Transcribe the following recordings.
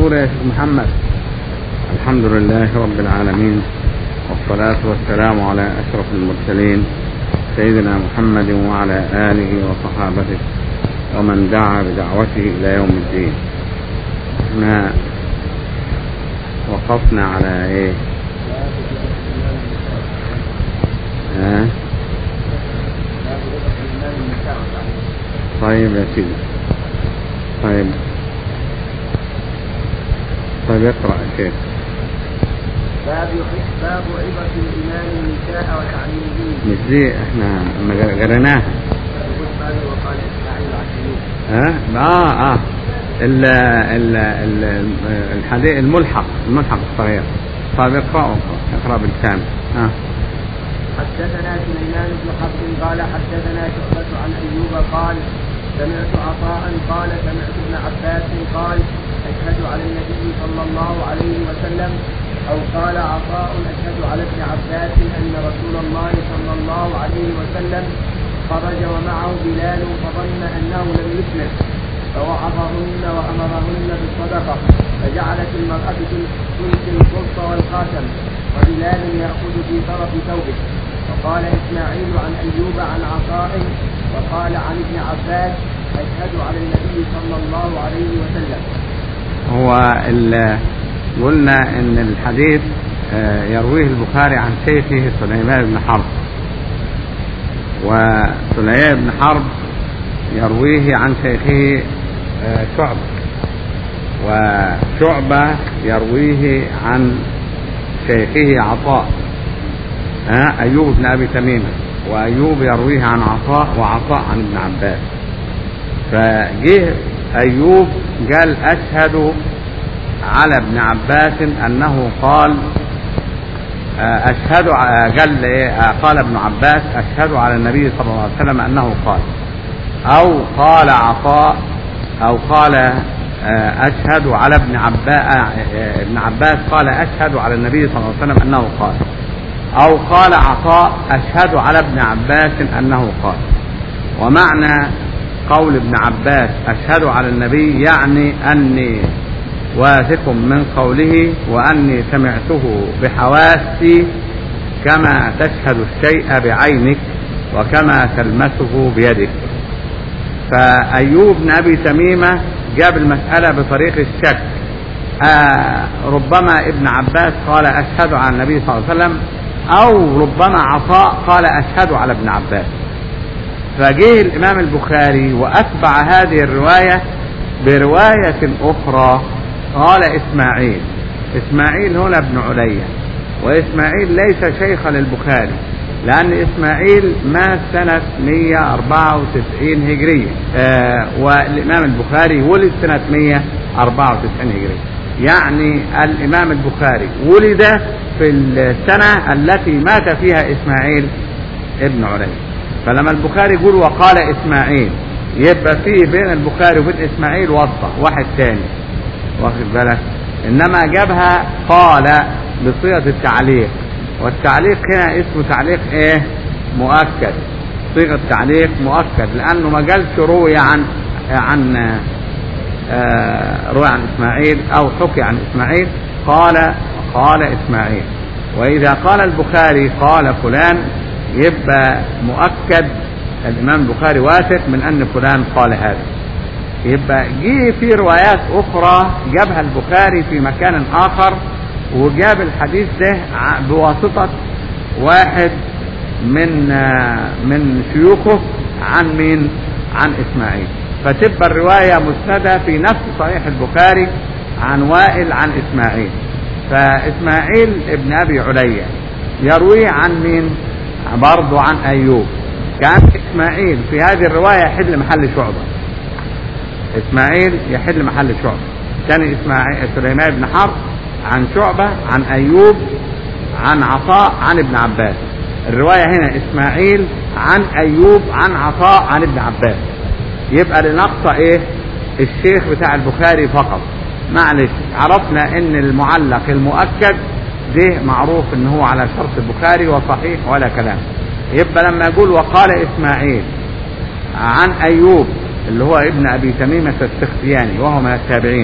قول يا شيخ محمد الحمد لله رب العالمين والصلاة والسلام على أشرف المرسلين سيدنا محمد وعلى آله وصحابته ومن دعا بدعوته إلى يوم الدين احنا وقفنا على ايه ها طيب يا سيدي طيب طيب اقرأ يا شيخ باب باب عظة الإمام النساء وتعليمهن مش دي احنا لما قريناها وقال إسماعيل عن أيوب ها اه اه ال ال ال الحديث الملحق الملحق الصغير طيب اقرأ اقرأ بالكامل ها حدثنا سليمان بن حرب قال حدثنا شعبة عن أيوب قال سمعت عطاء قال سمعت ابن عباس قال أشهد على النبي صلى الله عليه وسلم أو قال عطاء أشهد على ابن عباس أن رسول الله صلى الله عليه وسلم خرج ومعه بلال فظن أنه لم يسلم فوعظهن وأمرهن بالصدقة فجعلت المرأة تلقي القرص والخاتم وبلال يأخذ في طرف ثوبه وقال إسماعيل عن أيوب عن عطاء وقال عن ابن عباس أشهد على النبي صلى الله عليه وسلم هو ال- قلنا ان الحديث آه، يرويه البخاري عن شيخه سليمان بن حرب وسليمان بن حرب يرويه عن شيخه آه، شعبة وشعبة يرويه عن شيخه عطاء ها أيوب بن أبي تميمة وأيوب يرويه عن عطاء وعطاء عن ابن عباس فجه أيوب قال أشهد على ابن عباس أنه قال آه، أشهد ع- قال إيه؟ آه، قال ابن عباس أشهد على النبي صلى الله عليه وسلم أنه قال أو قال عطاء أو قال آه، أشهد على ابن عباس ابن عباس قال أشهد على النبي صلى الله عليه وسلم أنه قال أو قال عطاء أشهد على ابن عباس أنه قال ومعنى قول ابن عباس أشهد على النبي يعني أني واثق من قوله وأني سمعته بحواسي كما تشهد الشيء بعينك وكما تلمسه بيدك فأيوب بن أبي تميمة جاب المسألة بطريق الشك آه ربما ابن عباس قال أشهد على النبي صلى الله عليه وسلم أو ربما عطاء قال أشهد على ابن عباس فجه الإمام البخاري وأتبع هذه الرواية برواية أخرى قال إسماعيل إسماعيل هنا ابن عليا وإسماعيل ليس شيخا للبخاري لأن إسماعيل مات سنة 194 هجرية آه والإمام البخاري ولد سنة 194 هجرية يعني الإمام البخاري ولد في السنة التي مات فيها إسماعيل ابن علي فلما البخاري يقول وقال إسماعيل يبقى فيه بين البخاري وبين إسماعيل واسطة واحد تاني واخد بالك إنما جابها قال بصيغة التعليق والتعليق هنا اسمه تعليق إيه مؤكد صيغة تعليق مؤكد لأنه ما قالش روي عن عن آه، روي عن إسماعيل أو حكي عن إسماعيل قال قال إسماعيل وإذا قال البخاري قال فلان يبقى مؤكد الإمام البخاري واثق من أن فلان قال هذا يبقى جه في روايات أخرى جابها البخاري في مكان آخر وجاب الحديث ده ع- بواسطة واحد من آه، من شيوخه عن مين؟ عن إسماعيل فتبقى الرواية مسندة في نفس صحيح البخاري عن وائل عن إسماعيل فإسماعيل ابن أبي عليا يروي عن مين؟ برضه عن أيوب كان إسماعيل في هذه الرواية يحل محل شعبة إسماعيل يحل محل شعبة كان إسماعيل سليمان بن حرب عن شعبة عن أيوب عن عطاء عن ابن عباس الرواية هنا إسماعيل عن أيوب عن عطاء عن ابن عباس يبقى لنقطة إيه الشيخ بتاع البخاري فقط معلش عرفنا ان المعلق المؤكد ده معروف ان هو على شرط البخاري وصحيح ولا كلام يبقى لما يقول وقال اسماعيل عن ايوب اللي هو ابن ابي تميمة السختياني وهو من التابعين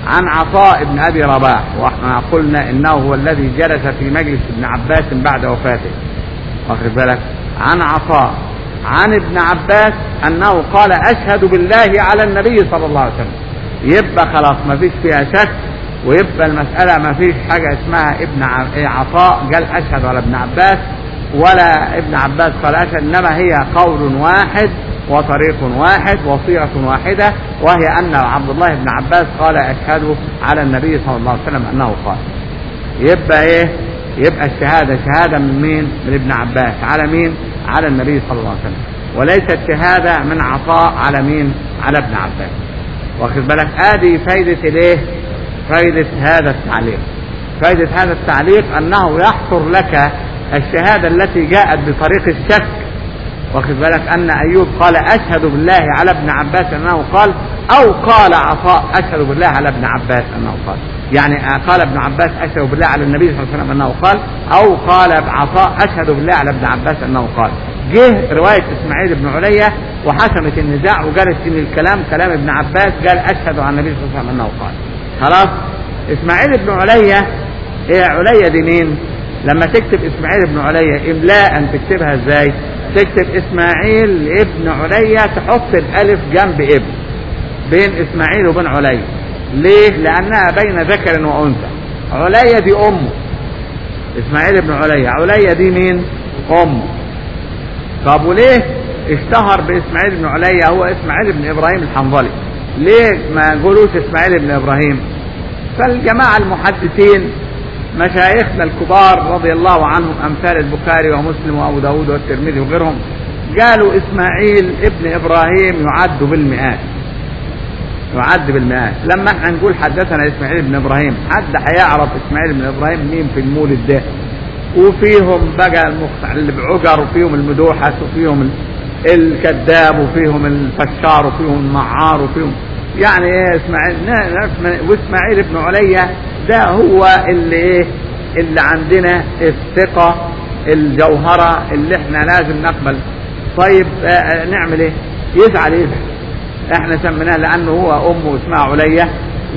عن عطاء بن ابي رباح واحنا قلنا انه هو الذي جلس في مجلس ابن عباس بعد وفاته واخد بالك عن عطاء عن ابن عباس انه قال اشهد بالله على النبي صلى الله عليه وسلم يبقى خلاص ما فيش فيها شك ويبقى المسألة ما فيش حاجة اسمها ابن عطاء قال أشهد على ابن عباس ولا ابن عباس قال أشهد إنما هي قول واحد وطريق واحد وصيغة واحدة وهي أن عبد الله بن عباس قال أشهد على النبي صلى الله عليه وسلم أنه قال يبقى إيه يبقى الشهادة شهادة من مين من ابن عباس على مين على النبي صلى الله عليه وسلم وليست شهادة من عطاء على مين على ابن عباس واخد بالك ادي فايدة الايه فايدة هذا التعليق فايدة هذا التعليق انه يحصر لك الشهادة التي جاءت بطريق الشك واخد بالك ان ايوب قال اشهد بالله على ابن عباس انه قال او قال عطاء اشهد بالله على ابن عباس انه قال يعني قال ابن عباس اشهد بالله على النبي صلى الله عليه وسلم انه قال او قال عطاء اشهد بالله على ابن عباس انه قال جه رواية اسماعيل بن علية وحسمت النزاع وقالت ان الكلام كلام ابن عباس قال اشهد على النبي صلى الله عليه وسلم انه قال خلاص اسماعيل بن علية ايه علية دي مين لما تكتب اسماعيل بن علية املاء تكتبها ازاي تكتب اسماعيل ابن علية تحط الالف جنب ابن بين اسماعيل وبين علية ليه لانها بين ذكر وانثى علية دي امه اسماعيل بن علية علية دي مين امه طب وليه اشتهر باسماعيل بن علية هو اسماعيل بن ابراهيم الحنظلي ليه ما يقولوش اسماعيل بن ابراهيم فالجماعة المحدثين مشايخنا الكبار رضي الله عنهم امثال البخاري ومسلم وابو داود والترمذي وغيرهم قالوا اسماعيل ابن ابراهيم يعد بالمئات يعد بالمئات لما احنا نقول حدثنا اسماعيل بن ابراهيم حد هيعرف اسماعيل بن ابراهيم مين في المولد ده وفيهم بقى اللي بعجر وفيهم المدوحس وفيهم الكذاب وفيهم الفشار وفيهم المعار وفيهم يعني ايه اسماعيل واسماعيل بن عليا ده هو اللي ايه اللي عندنا الثقة الجوهرة اللي احنا لازم نقبل طيب اه نعمل ايه يزعل يزعل احنا سميناه لانه هو امه اسمها عليا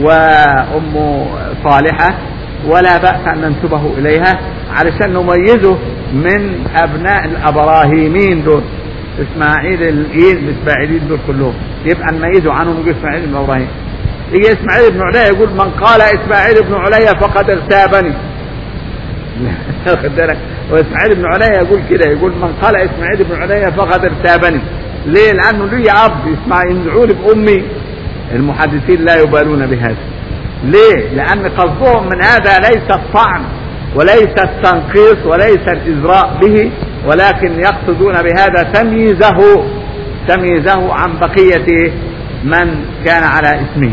وامه صالحة ولا بأس ان ننسبه اليها علشان نميزه من ابناء الابراهيمين دول اسماعيل الايه الاسماعيليين دول كلهم يبقى نميزه عنهم يقول اسماعيل بن ابراهيم يجي اسماعيل بن عليا يقول من قال اسماعيل بن عليا فقد ارتابني واخد بالك واسماعيل بن عليا يقول كده يقول من قال اسماعيل بن عليا فقد ارتابني ليه لانه لي اب يسمع يدعوني بامي المحدثين لا يبالون بهذا ليه لان قصدهم من هذا ليس الطعن وليس التنقيص وليس الازراء به ولكن يقصدون بهذا تمييزه تمييزه عن بقية من كان على اسمه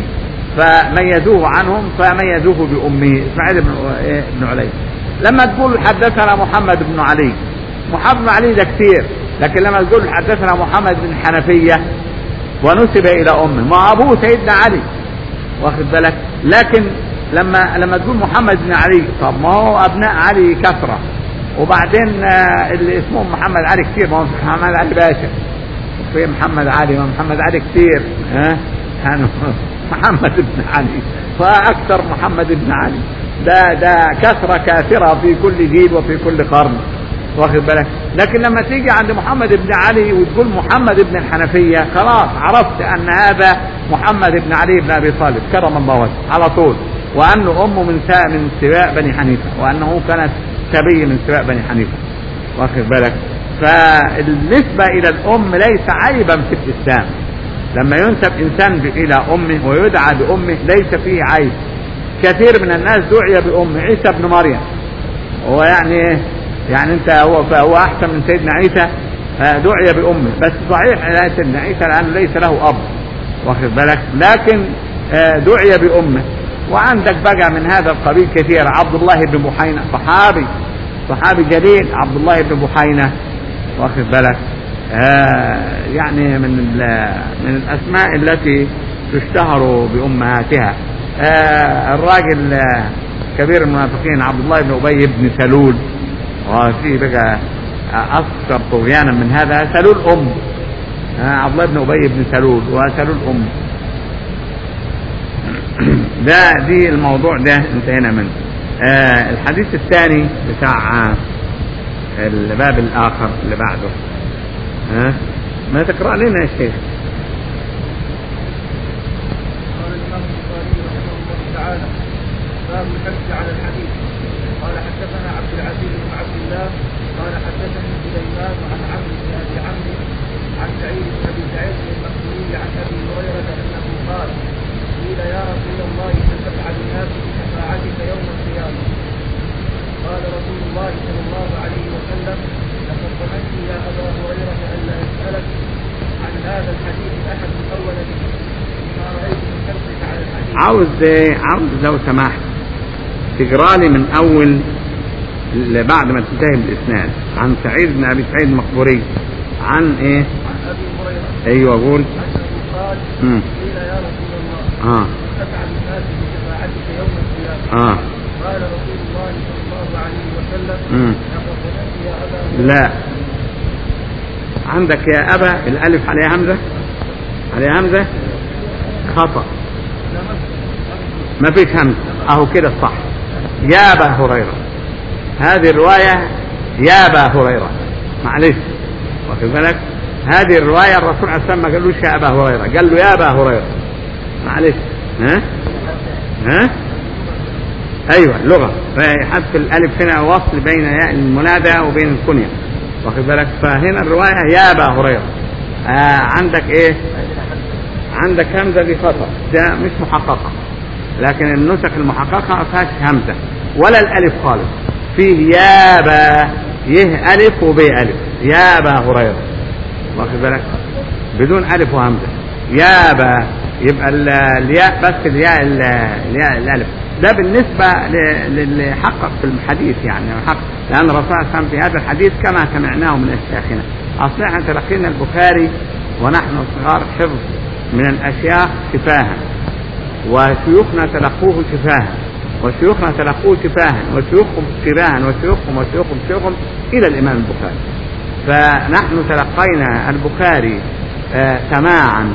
فميزوه عنهم فميزوه بأمه إسماعيل بن بن علي لما تقول حدثنا محمد بن علي محمد بن علي ده كثير لكن لما تقول حدثنا محمد بن حنفية ونسب إلى أمه ما أبوه سيدنا علي واخد بالك لكن لما لما تقول محمد بن علي طب ما هو أبناء علي كثرة وبعدين اللي اسمهم محمد علي كثير ما هو محمد علي باشا في محمد علي ما محمد علي كثير ها كانوا محمد بن علي فاكثر محمد بن علي ده ده كثرة كاثرة في كل جيل وفي كل قرن واخد بالك لكن لما تيجي عند محمد بن علي وتقول محمد بن الحنفية خلاص عرفت ان هذا محمد بن علي بن ابي طالب كرم الله وجهه على طول وانه امه من من سواء بني حنيفة وانه كانت سبي من سواء بني حنيفة واخد بالك فالنسبة إلى الأم ليس عيبا في الإسلام لما ينسب إنسان إلى أمه ويدعى بأمه ليس فيه عيب كثير من الناس دعي بأمه عيسى بن مريم هو يعني يعني أنت هو هو أحسن من سيدنا عيسى دعي بأمه بس صحيح لا سيدنا عيسى لأنه ليس له أب واخد بالك لكن دعي بأمه وعندك بقى من هذا القبيل كثير عبد الله بن بحينة صحابي صحابي جليل عبد الله بن بحينة واخد بالك آه يعني من من الاسماء التي تشتهر بامهاتها آه الراجل آه كبير المنافقين عبد الله بن ابي بن سلول وفي بقى اكثر طغيانا من هذا سلول ام عبد الله بن ابي بن سلول وسلول ام ده دي الموضوع ده انتهينا منه آه الحديث الثاني بتاع آه، الباب الآخر اللي بعده ها آه ما تقرأ لنا يا شيخ قال الامام البخاري رحمه الله تعالى باب الحث على الحديث قال حدثنا عبد العزيز بن عبد الله قال حدثني سليمان عن عمرو بن ابي عمرو عن سعيد بن ابي سعيد المخزومي عن ابي هريره انه قال قيل يا رسول الله من تفعل الناس بشفاعتك يوم القيامه قال رسول الله صلى الله عليه وسلم لقد ظننت يا ابا هريره الا يسالك عن هذا الحديث احد اول به ما رايت من حرصك على الحديث عاوز إيه؟ عاوز لو سمحت تقرا لي من اول ل- بعد ما تنتهي بالاسناد عن سعيد بن ابي سعيد المقبوري عن ايه عن ابي هريره ايوه قول انه قال مم. قيل يا رسول الله اه تفعل الناس بشفاعتك يوم القيامه اه قال رسول الله صلى الله عليه وسلم مم. لقد ظننت يا ابا هريره لا عندك يا ابا الالف عليها همزه عليها همزه خطا ما فيش همزه اهو كده الصح يا ابا هريره هذه الروايه يا ابا هريره معلش واخد بالك هذه الروايه الرسول عليه السلام ما قالوش يا ابا هريره قال له يا ابا هريره معلش ها ها ايوه لغه حذف الالف هنا وصل بين ياء المنادى وبين الكنيه واخد بالك فهنا الروايه يا ابا هريره آه عندك ايه عندك همزه دي خطا ده مش محققه لكن النسخ المحققه ما فيهاش همزه ولا الالف خالص فيه يا با يه الف وب الف يا ابا هريره واخد بالك بدون الف وهمزه يا با يبقى ال- الياء بس الياء ال- الياء الالف ده بالنسبه ل- للي حقق في الحديث يعني حق لان الرسول صلى الله عليه وسلم في هذا الحديث كما سمعناه من اشياخنا اصل احنا تلقينا البخاري ونحن صغار حفظ من الاشياخ شفاها وشيوخنا تلقوه شفاها وشيوخنا تلقوه شفاها وشيوخهم شباها وشيوخهم وشيوخهم شيوخهم الى الامام البخاري فنحن تلقينا البخاري آه، سماعا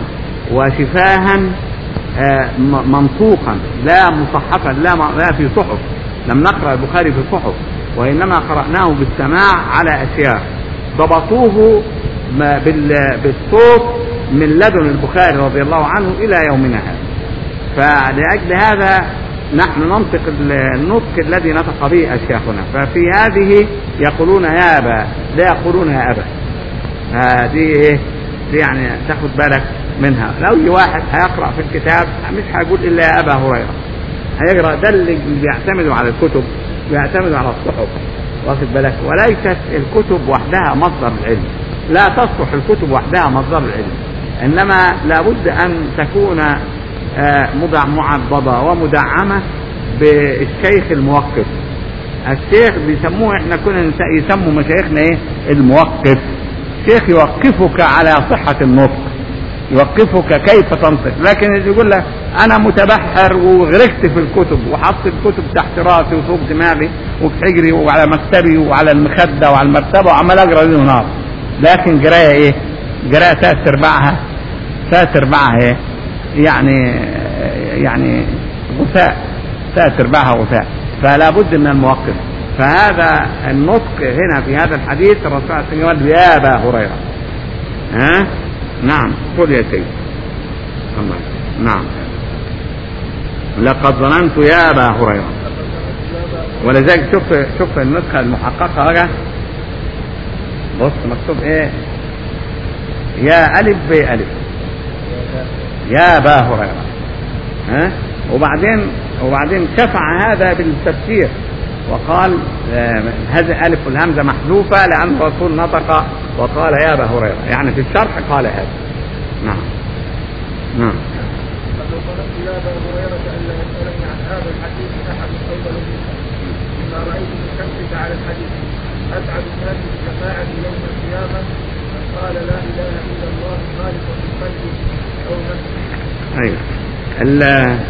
وشفاها آه، م- منطوقا لا مصحفا لا م- لا في صحف لم نقرا البخاري في صحف وانما قراناه بالسماع على اشياء ضبطوه ما- بال- بالصوت من لدن البخاري رضي الله عنه الى يومنا هذا فلأجل هذا نحن ننطق النطق الذي نطق به أشياخنا ففي هذه يقولون يا أبا لا يقولون يا أبا هذه إيه دي يعني تاخد بالك منها لو يجي واحد هيقرأ في الكتاب مش هيقول إلا يا أبا هريرة هيقرأ ده اللي بيعتمدوا على الكتب بيعتمدوا على الصحف واخد بالك وليست الكتب وحدها مصدر العلم لا تصلح الكتب وحدها مصدر العلم انما لابد ان تكون آه، مدع معضده ومدعمه بالشيخ الموقف الشيخ بيسموه احنا كنا نس- يسموا مشايخنا ايه الموقف شيخ يوقفك على صحة النطق يوقفك كيف تنطق لكن اللي يقول لك انا متبحر وغرقت في الكتب وحط الكتب تحت راسي وفوق دماغي وفي حجري وعلى مكتبي وعلى المخدة وعلى المرتبة وعمال اقرا ليل ونهار لكن قرايه ايه قرايه ثلاث ارباعها ثلاث ارباعها ايه يعني يعني غثاء ثلاث ارباعها غثاء فلا بد من الموقف فهذا النطق هنا في هذا الحديث الرسول صلى الله عليه وسلم يقول يا ابا هريره ها نعم قل يا سيدي الله نعم لقد ظننت يا ابا هريره ولذلك شوف شوف النسخه المحققه بقى بص مكتوب ايه يا الف ب الف يا ابا هريره ها وبعدين وبعدين شفع هذا بالتفسير وقال آه، هذه الف والهمزه محذوفه لان الرسول نطق وقال يا ابا هريره يعني في الشرح قال هذا نعم نعم لقد ظننت يا ابا هريره الا يسالني عن هذا الحديث احد اول منك مما رايت من شمسك على الحديث اسعد الناس بالشفاعه يوم القيامه من قال لا اله الا الله خالقا من قلبه او نفسه ايوه ال-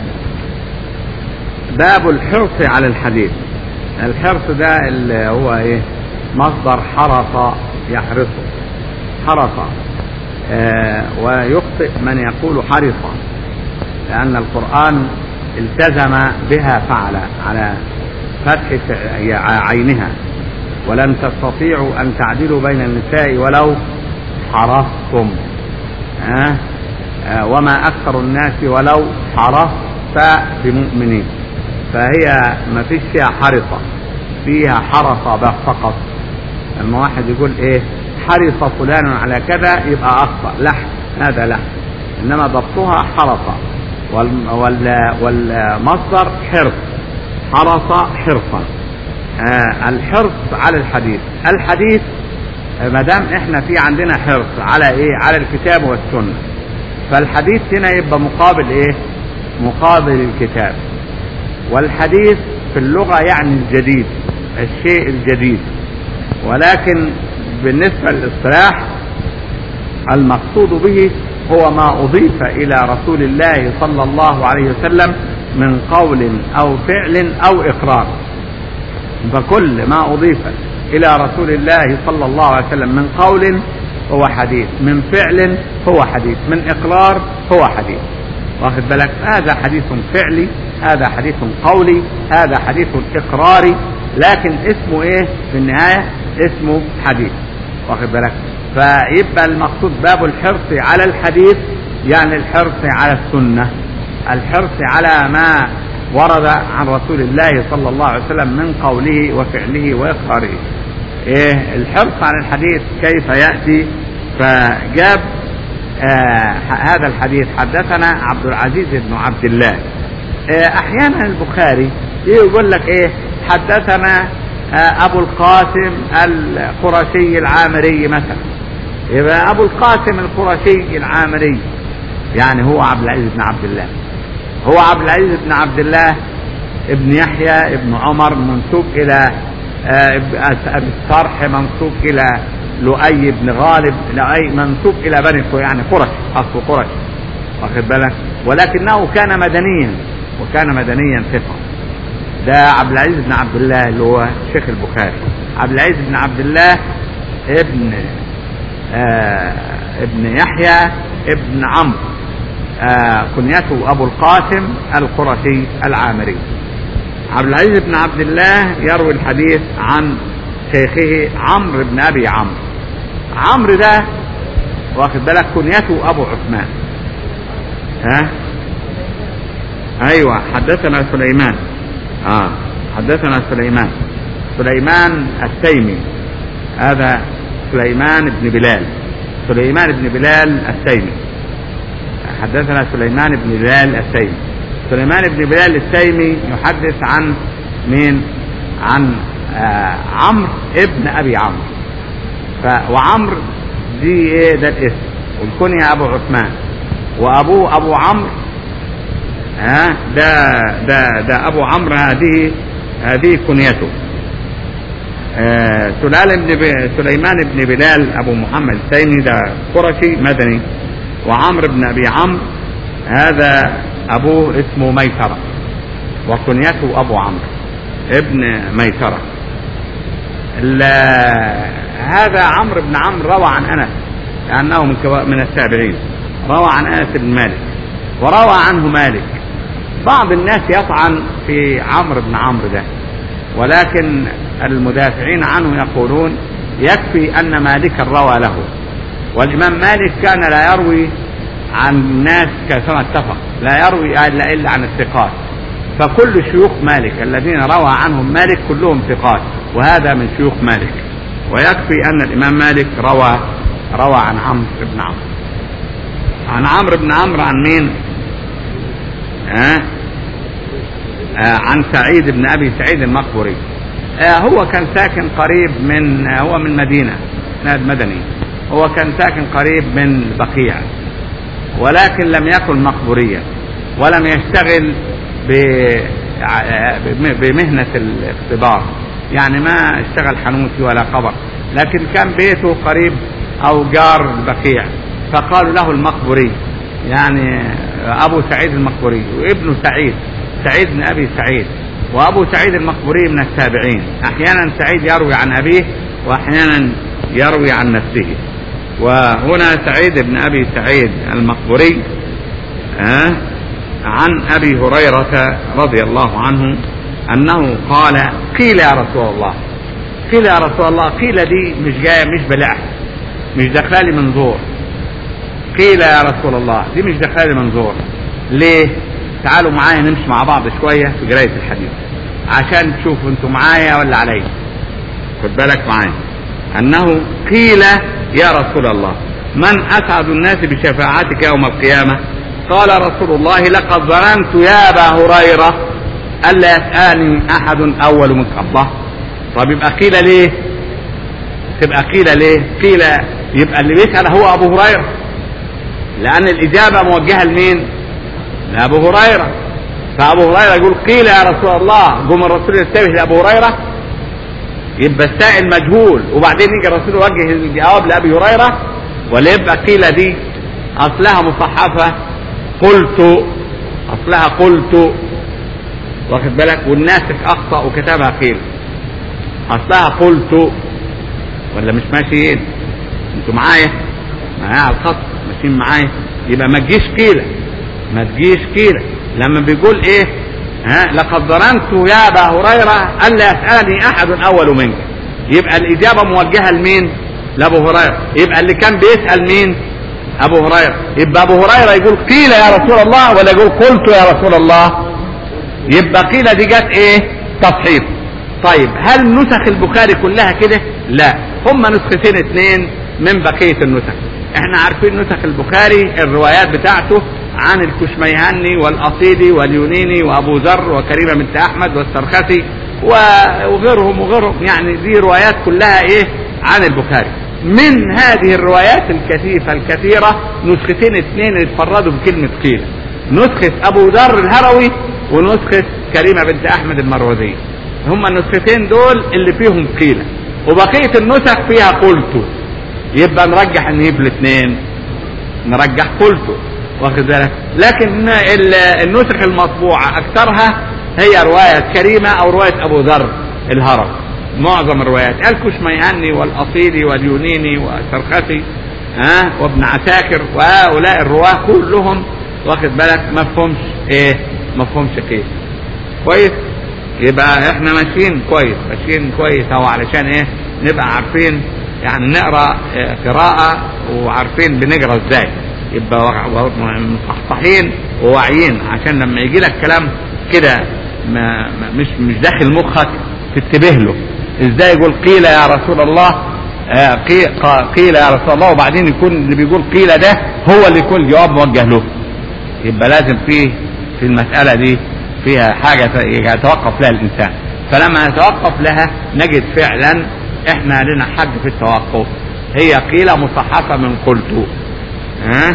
باب الحرص على الحديث الحرص ده اللي هو ايه مصدر حرص يحرصه حرص آه ويخطئ من يقول حرص لأن القرآن التزم بها فعل على فتح عينها ولن تستطيعوا أن تعدلوا بين النساء ولو حرصتم أه؟ أه وما أكثر الناس ولو حرصت بمؤمنين فهي ما فيش فيها حرصة فيها حرص بس فقط لما واحد يقول ايه حرص فلان على كذا يبقى أخطأ لحن هذا لحن إنما ضبطها حرص والمصدر حرص حرص حرصا آه الحرص على الحديث الحديث ما دام احنا في عندنا حرص على ايه على الكتاب والسنه فالحديث هنا يبقى مقابل ايه مقابل الكتاب والحديث في اللغه يعني الجديد الشيء الجديد ولكن بالنسبه للاصطلاح المقصود به هو ما اضيف الى رسول الله صلى الله عليه وسلم من قول او فعل او اقرار فكل ما اضيف الى رسول الله صلى الله عليه وسلم من قول هو حديث من فعل هو حديث من اقرار هو حديث واخد بالك هذا حديث فعلي هذا حديث قولي هذا حديث اقراري لكن اسمه ايه في النهايه اسمه حديث واخد بالك فيبقى المقصود باب الحرص على الحديث يعني الحرص على السنه الحرص على ما ورد عن رسول الله صلى الله عليه وسلم من قوله وفعله واقراره ايه الحرص على الحديث كيف ياتي فجاب آه هذا الحديث حدثنا عبد العزيز بن عبد الله آه احيانا البخاري يقول لك ايه حدثنا آه ابو القاسم القرشي العامري مثلا يبقى ابو القاسم القرشي العامري يعني هو عبد العزيز بن عبد الله هو عبد العزيز بن عبد الله ابن يحيى ابن عمر منسوب الى ابي الصرح منسوب الى لؤي بن غالب لؤي منسوب الى بني يعني قرش اصل قرش واخد بالك ولكنه كان مدنيا وكان مدنيا ثقه ده عبد العزيز بن عبد الله اللي هو شيخ البخاري عبد العزيز بن عبد الله ابن آه ابن يحيى ابن عمرو آه كنيته ابو القاسم القرشي العامري عبد العزيز بن عبد الله يروي الحديث عن شيخه عمرو بن ابي عمرو عمرو ده واخد بالك كنيته ابو عثمان ها ايوه حدثنا سليمان اه حدثنا سليمان سليمان التيمي هذا سليمان بن بلال سليمان بن بلال التيمي حدثنا سليمان بن بلال التيمي سليمان بن بلال التيمي يحدث عن مين عن آه عمرو ابن ابي عمرو ف وعمرو دي ايه ده الاسم والكنية ابو عثمان وابوه ابو عمرو ها ده ده ده ابو عمرو هذه هذه كنيته آه سلال بن سليمان بن بلال ابو محمد التيمي ده قرشي مدني وعمرو بن ابي عمرو هذا ابوه اسمه ميسره وكنيته ابو عمرو ابن ميسره هذا عمرو بن عمرو روى عن انس لانه من من التابعين روى عن انس بن مالك وروى عنه مالك بعض الناس يطعن في عمرو بن عمرو ده ولكن المدافعين عنه يقولون يكفي ان مالكا روى له والامام مالك كان لا يروي عن الناس كما اتفق لا يروي الا الا عن الثقات فكل شيوخ مالك الذين روى عنهم مالك كلهم ثقات وهذا من شيوخ مالك ويكفي ان الامام مالك روى روى عن عمرو بن عمرو عن عمرو بن عمرو عن مين؟ ها؟ آه؟ آه عن سعيد بن ابي سعيد المقبري آه هو كان ساكن قريب من آه هو من مدينه ناد مدني هو كان ساكن قريب من بقيع ولكن لم يكن مقبوريا ولم يشتغل بمهنة الاختبار يعني ما اشتغل حنوتي ولا قبر لكن كان بيته قريب او جار البقيع فقالوا له المقبوري يعني ابو سعيد المقبوري وابنه سعيد سعيد بن ابي سعيد وابو سعيد المقبوري من التابعين احيانا سعيد يروي عن ابيه واحيانا يروي عن نفسه وهنا سعيد بن ابي سعيد المقبوري ها عن أبي هريرة رضي الله عنه أنه قال قيل يا رسول الله قيل يا رسول الله قيل دي مش جاية مش بلعها مش دخلالي منظور قيل يا رسول الله دي مش دخلالي منظور ليه تعالوا معايا نمشي مع بعض شوية في قراية الحديث عشان تشوفوا انتوا معايا ولا عليا خد بالك معايا انه قيل يا رسول الله من اسعد الناس بشفاعتك يوم القيامة قال رسول الله لقد ظننت يا ابا هريرة الا يسألني احد اول منك الله طب يبقى قيل ليه تبقى قيل ليه قيل يبقى اللي بيسأل هو ابو هريرة لان الاجابة موجهة لمين لابو هريرة فابو هريرة يقول قيل يا رسول الله قوم الرسول ينتبه لابو هريرة يبقى السائل مجهول وبعدين يجي الرسول يوجه الجواب لابي هريرة ولا يبقى قيل دي اصلها مصحفة قلت اصلها قلت واخد بالك والناسخ اخطأ وكتبها قيل اصلها قلت ولا مش ماشيين انتوا معايا معايا على الخط ماشيين معايا يبقى ما تجيش قيله ما تجيش قيله لما بيقول ايه ها لقد ظننت يا ابا هريره الا يسالني احد اول منك يبقى الاجابه موجهه لمين لابو هريره يبقى اللي كان بيسال مين ابو هريره يبقى ابو هريره يقول قيل يا رسول الله ولا يقول قلت يا رسول الله يبقى قيل دي جت ايه تصحيف طيب هل نسخ البخاري كلها كده لا هم نسختين اثنين من بقيه النسخ احنا عارفين نسخ البخاري الروايات بتاعته عن الكشميهني والاصيلي واليونيني وابو ذر وكريمه بنت احمد والسرخسي وغيرهم وغيرهم يعني دي روايات كلها ايه عن البخاري من هذه الروايات الكثيفة الكثيرة نسختين اثنين اتفردوا بكلمة قيل نسخة ابو ذر الهروي ونسخة كريمة بنت احمد المروزية هما النسختين دول اللي فيهم قيلة وبقية النسخ فيها قلت يبقى نرجح ان يبقى الاثنين نرجح قلت واخد بالك لكن النسخ المطبوعة اكثرها هي رواية كريمة او رواية ابو ذر الهرم معظم الروايات الكشميهني والاصيلي واليونيني والسرخسي ها وابن عساكر وهؤلاء الرواه كلهم واخد بالك ما فهمش ايه ما فهمش كيف كويس يبقى احنا ماشيين كويس ماشيين كويس اهو علشان ايه نبقى عارفين يعني نقرا اه قراءة وعارفين بنقرا ازاي يبقى مصحصحين وواعيين عشان لما يجي لك كلام كده ما ما مش مش داخل مخك تنتبه له ازاي يقول قيل يا رسول الله آه قيل يا رسول الله وبعدين يكون اللي بيقول قيل ده هو اللي يكون الجواب موجه له يبقى لازم فيه في المسألة دي فيها حاجة يتوقف لها الإنسان فلما نتوقف لها نجد فعلا احنا لنا حق في التوقف هي قيل مصحفة من قلت ها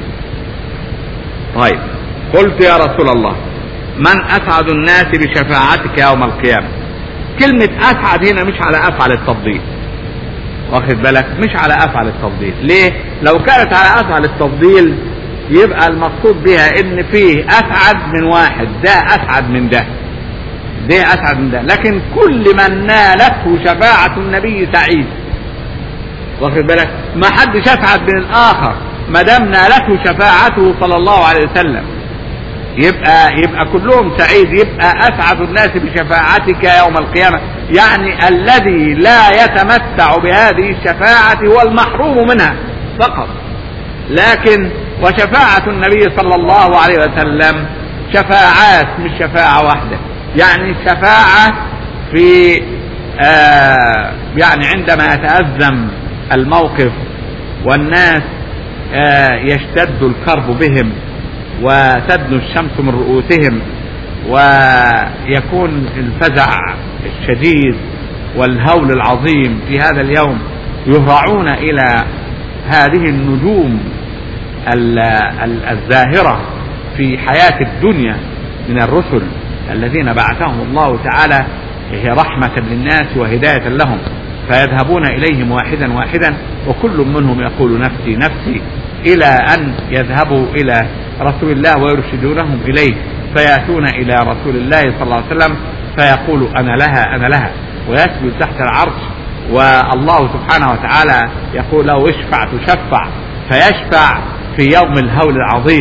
طيب قلت يا رسول الله من أسعد الناس بشفاعتك يوم القيامة كلمة أسعد هنا مش على أفعل التفضيل واخد بالك مش على أفعل التفضيل ليه لو كانت على أفعل التفضيل يبقى المقصود بها ان فيه اسعد من واحد ده اسعد من ده ده اسعد من ده لكن كل من نالته شفاعة النبي سعيد واخد بالك ما حدش اسعد من الاخر ما دام نالته شفاعته صلى الله عليه وسلم يبقى يبقى كلهم سعيد يبقى اسعد الناس بشفاعتك يوم القيامه يعني الذي لا يتمتع بهذه الشفاعه هو المحروم منها فقط لكن وشفاعة النبي صلى الله عليه وسلم شفاعات مش شفاعة واحدة يعني شفاعة في آه يعني عندما يتأزم الموقف والناس آه يشتد الكرب بهم وتدنو الشمس من رؤوسهم ويكون الفزع الشديد والهول العظيم في هذا اليوم يهرعون إلى هذه النجوم الزاهرة في حياة الدنيا من الرسل الذين بعثهم الله تعالى هي رحمة للناس وهداية لهم فيذهبون إليهم واحدا واحدا وكل منهم يقول نفسي نفسي إلى أن يذهبوا إلى رسول الله ويرشدونهم إليه فيأتون إلى رسول الله صلى الله عليه وسلم فيقول أنا لها أنا لها ويسجد تحت العرش والله سبحانه وتعالى يقول له اشفع تشفع فيشفع في يوم الهول العظيم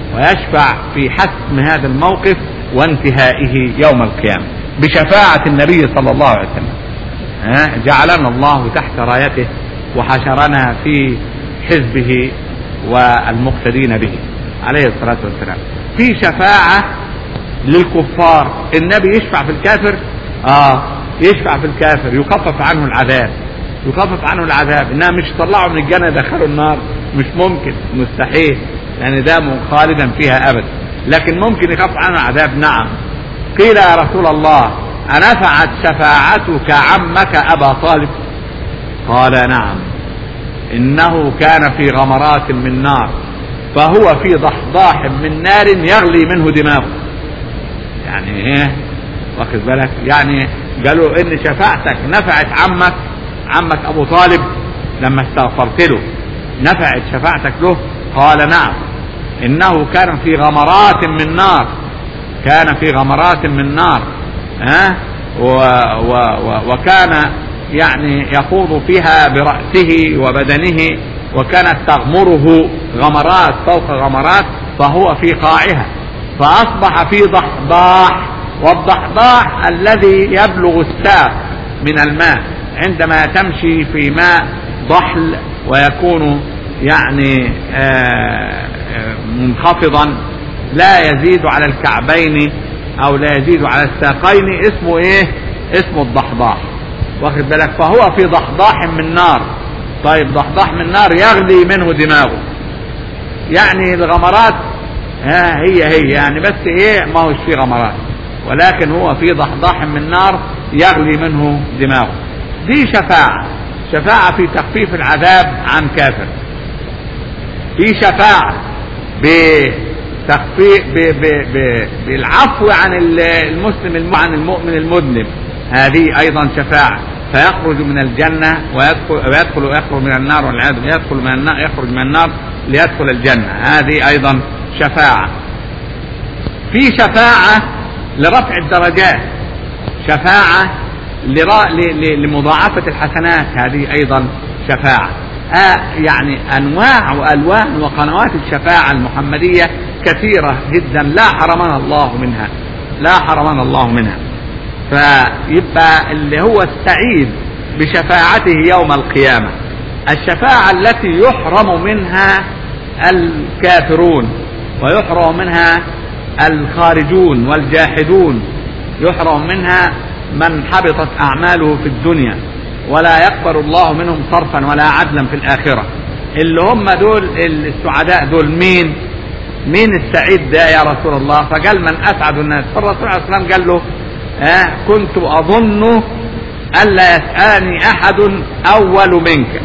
ويشفع في حسم هذا الموقف وانتهائه يوم القيامة بشفاعة النبي صلى الله عليه وسلم ها؟ جعلنا الله تحت رايته وحشرنا في حزبه والمقتدين به عليه الصلاة والسلام في شفاعة للكفار النبي يشفع في الكافر اه يشفع في الكافر يخفف عنه العذاب يخفف عنه العذاب انها مش يطلعه من الجنة يدخله النار مش ممكن مستحيل لان ده خالدا فيها ابدا لكن ممكن يخفف عنه العذاب نعم قيل يا رسول الله أنفعت شفاعتك عمك أبا طالب قال نعم إنه كان في غمرات من نار فهو في ضحضاح من نار يغلي منه دماغه يعني ايه واخد بالك يعني قالوا ان شفاعتك نفعت عمك عمك ابو طالب لما استغفرت له نفعت شفاعتك له قال نعم انه كان في غمرات من نار كان في غمرات من نار ها و و و وكان يعني يخوض فيها برأسه وبدنه وكانت تغمره غمرات فوق غمرات فهو في قاعها فأصبح في ضحضاح والضحضاح الذي يبلغ الساق من الماء عندما تمشي في ماء ضحل ويكون يعني آه، آه، منخفضا لا يزيد على الكعبين او لا يزيد على الساقين اسمه ايه اسمه الضحضاح واخد بالك فهو في ضحضاح من نار طيب ضحضاح من نار يغلي منه دماغه يعني الغمرات ها هي هي يعني بس ايه ما هوش في غمرات ولكن هو في ضحضاح من نار يغلي منه دماغه دي شفاعة شفاعة في تخفيف العذاب عن كافر في شفاعة بتخفيف بالعفو عن المسلم عن المؤمن المذنب هذه ايضا شفاعة فيخرج من الجنة ويدخل ويدخل ويخرج من النار والعياذ يدخل من النار يخرج من النار ليدخل الجنة هذه ايضا شفاعة في شفاعة لرفع الدرجات شفاعة لمضاعفة الحسنات هذه ايضا شفاعة آه يعني انواع والوان وقنوات الشفاعة المحمدية كثيرة جدا لا حرمنا الله منها لا حرمنا الله منها فيبقى اللي هو السعيد بشفاعته يوم القيامة الشفاعة التي يحرم منها الكافرون ويحرم منها الخارجون والجاحدون يحرم منها من حبطت أعماله في الدنيا ولا يقبل الله منهم صرفا ولا عدلا في الآخرة اللي هم دول السعداء دول مين مين السعيد ده يا رسول الله فقال من أسعد الناس فالرسول عليه الصلاة والسلام قال له آه كنت أظن ألا يسألني أحد أول منك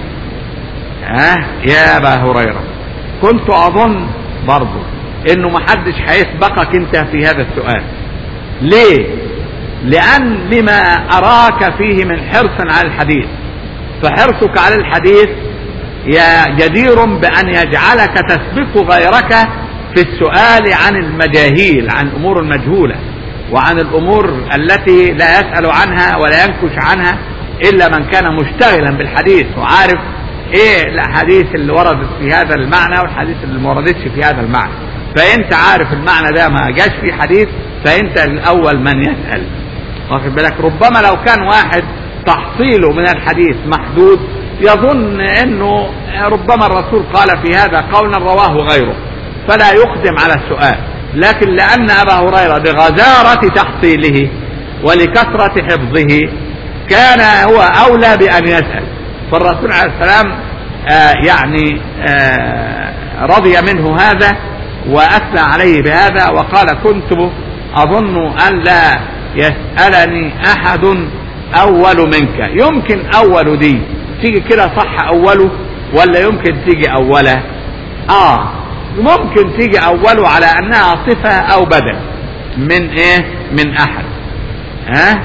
آه يا أبا هريرة كنت أظن برضه إنه محدش هيسبقك أنت في هذا السؤال ليه؟ لأن لما أراك فيه من حرص على الحديث فحرصك على الحديث يا جدير بأن يجعلك تسبق غيرك في السؤال عن المجاهيل عن الأمور المجهولة وعن الأمور التي لا يسأل عنها ولا ينكش عنها إلا من كان مشتغلا بالحديث وعارف إيه الأحاديث اللي وردت في هذا المعنى والحديث اللي ما وردتش في هذا المعنى فأنت عارف المعنى ده ما جاش في حديث فأنت الأول من يسأل واخد بالك ربما لو كان واحد تحصيله من الحديث محدود يظن انه ربما الرسول قال في هذا قولا رواه غيره فلا يقدم على السؤال لكن لأن أبا هريرة بغزارة تحصيله ولكثرة حفظه كان هو أولى بأن يسأل فالرسول عليه السلام آه يعني آه رضي منه هذا وأثنى عليه بهذا وقال كنت أظن أن لا يسألني أحد أول منك يمكن أول دي تيجي كده صح أوله ولا يمكن تيجي أوله آه ممكن تيجي اوله على انها صفة او بدل من ايه من احد ها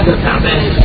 بعد أربعين